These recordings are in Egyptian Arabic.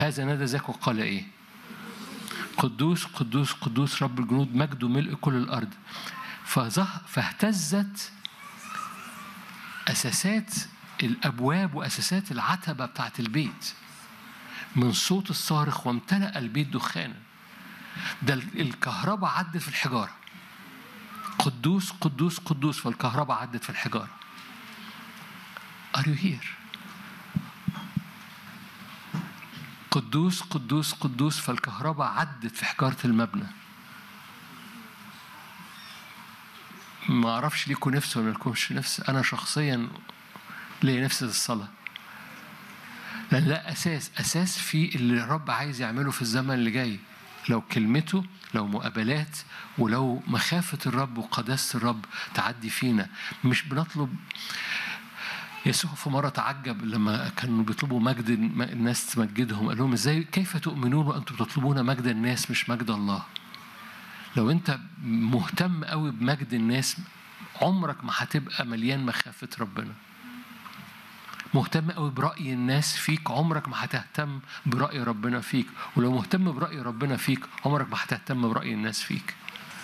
هذا نادى ذاك وقال ايه قدوس قدوس قدوس رب الجنود مجده ملء كل الارض فظه فاهتزت اساسات الابواب واساسات العتبه بتاعت البيت من صوت الصارخ وامتلأ البيت دخانا ده الكهرباء عدت في الحجاره قدوس قدوس قدوس فالكهرباء عدت في الحجاره Are you here? قدوس قدوس قدوس فالكهرباء عدت في حجارة المبنى ما أعرفش ليكوا نفس ولا لكمش نفس أنا شخصيا ليا نفس الصلاة لأن ده أساس أساس في اللي الرب عايز يعمله في الزمن اللي جاي لو كلمته لو مقابلات ولو مخافة الرب وقداسة الرب تعدي فينا مش بنطلب يسوع في مرة تعجب لما كانوا بيطلبوا مجد الناس تمجدهم قال لهم ازاي كيف تؤمنون وانتم تطلبون مجد الناس مش مجد الله لو انت مهتم قوي بمجد الناس عمرك ما هتبقى مليان مخافة ربنا مهتم قوي برأي الناس فيك عمرك ما هتهتم برأي ربنا فيك ولو مهتم برأي ربنا فيك عمرك ما هتهتم برأي الناس فيك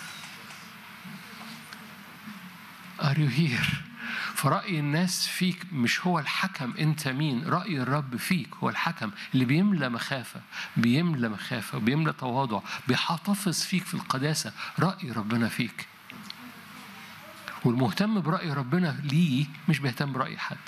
Are you here? فرأي الناس فيك مش هو الحكم أنت مين رأي الرب فيك هو الحكم اللي بيملى مخافة بيملى مخافة بيملى تواضع بيحتفظ فيك في القداسة رأي ربنا فيك والمهتم برأي ربنا ليه مش بيهتم برأي حد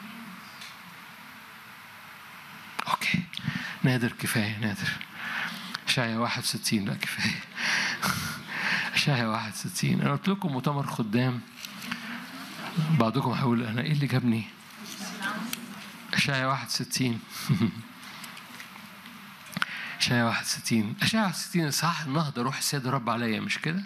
أوكي نادر كفاية نادر شاية 61 لا كفاية شاية 61 أنا قلت لكم مؤتمر خدام بعضكم هيقول انا ايه اللي جابني اشعيا 61 اشعيا 61 اشعيا 61 صح النهضه روح السيد الرب عليا مش كده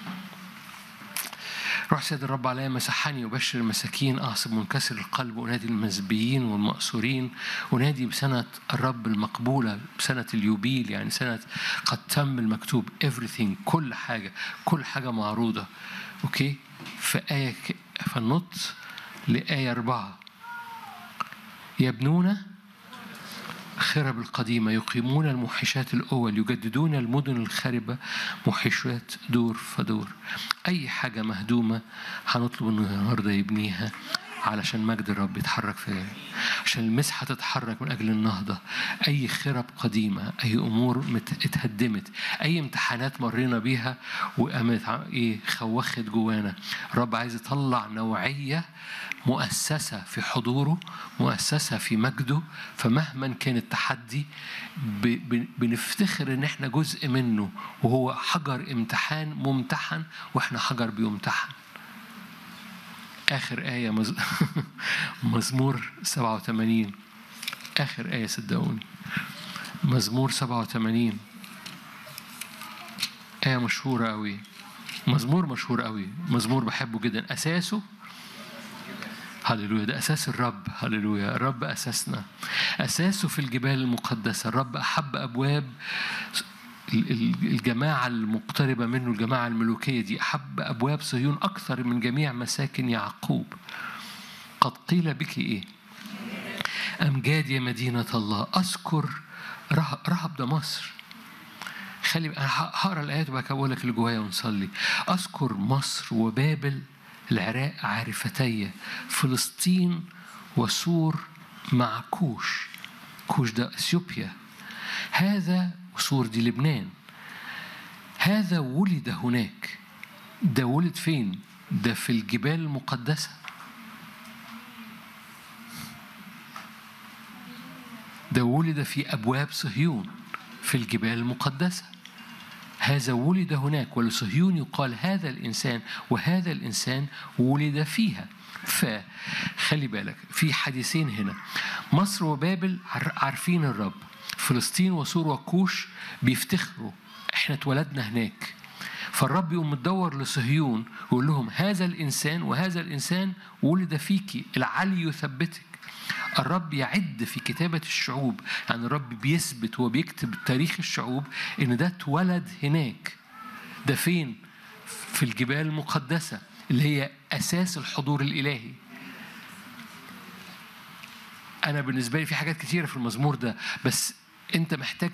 روح السيد الرب عليا مسحني وبشر المساكين اعصب منكسر القلب ونادي المزبيين والمأسورين ونادي بسنة الرب المقبولة بسنة اليوبيل يعني سنة قد تم المكتوب everything كل حاجة كل حاجة معروضة اوكي في آية فالنط لآية أربعة يبنون خرب القديمة يقيمون الموحشات الأول يجددون المدن الخاربة موحشات دور فدور أي حاجة مهدومة هنطلب إنه النهاردة يبنيها علشان مجد الرب يتحرك فيها عشان المسحة تتحرك من أجل النهضة أي خرب قديمة أي أمور اتهدمت أي امتحانات مرينا بيها وقامت إيه خوخت جوانا الرب عايز يطلع نوعية مؤسسة في حضوره مؤسسة في مجده فمهما كان التحدي بنفتخر إن إحنا جزء منه وهو حجر امتحان ممتحن وإحنا حجر بيمتحن آخر آية مز... مزمور 87 آخر آية صدقوني مزمور 87 آية مشهورة أوي مزمور مشهور أوي مزمور بحبه جدا أساسه هللويا ده أساس الرب هللويا الرب أساسنا أساسه في الجبال المقدسة الرب أحب أبواب الجماعة المقتربة منه الجماعة الملوكية دي أحب أبواب صهيون أكثر من جميع مساكن يعقوب قد قيل بك إيه أمجاد يا مدينة الله أذكر رهب ده مصر خلي أنا هقرا الآيات وبعد كده أقول لك اللي جوايا ونصلي أذكر مصر وبابل العراق عارفتي فلسطين وسور مع كوش كوش ده اثيوبيا هذا وسور دي لبنان هذا ولد هناك ده ولد فين ده في الجبال المقدسة ده ولد في أبواب صهيون في الجبال المقدسة هذا ولد هناك ولصهيون يقال هذا الإنسان وهذا الإنسان ولد فيها فخلي بالك في حديثين هنا مصر وبابل عارفين الرب فلسطين وسور وكوش بيفتخروا احنا اتولدنا هناك فالرب يقوم مدور لصهيون ويقول لهم هذا الانسان وهذا الانسان ولد فيكي العلي يثبتك الرب يعد في كتابة الشعوب يعني الرب بيثبت وبيكتب تاريخ الشعوب إن ده اتولد هناك ده فين؟ في الجبال المقدسة اللي هي أساس الحضور الإلهي أنا بالنسبة لي في حاجات كتيرة في المزمور ده بس انت محتاج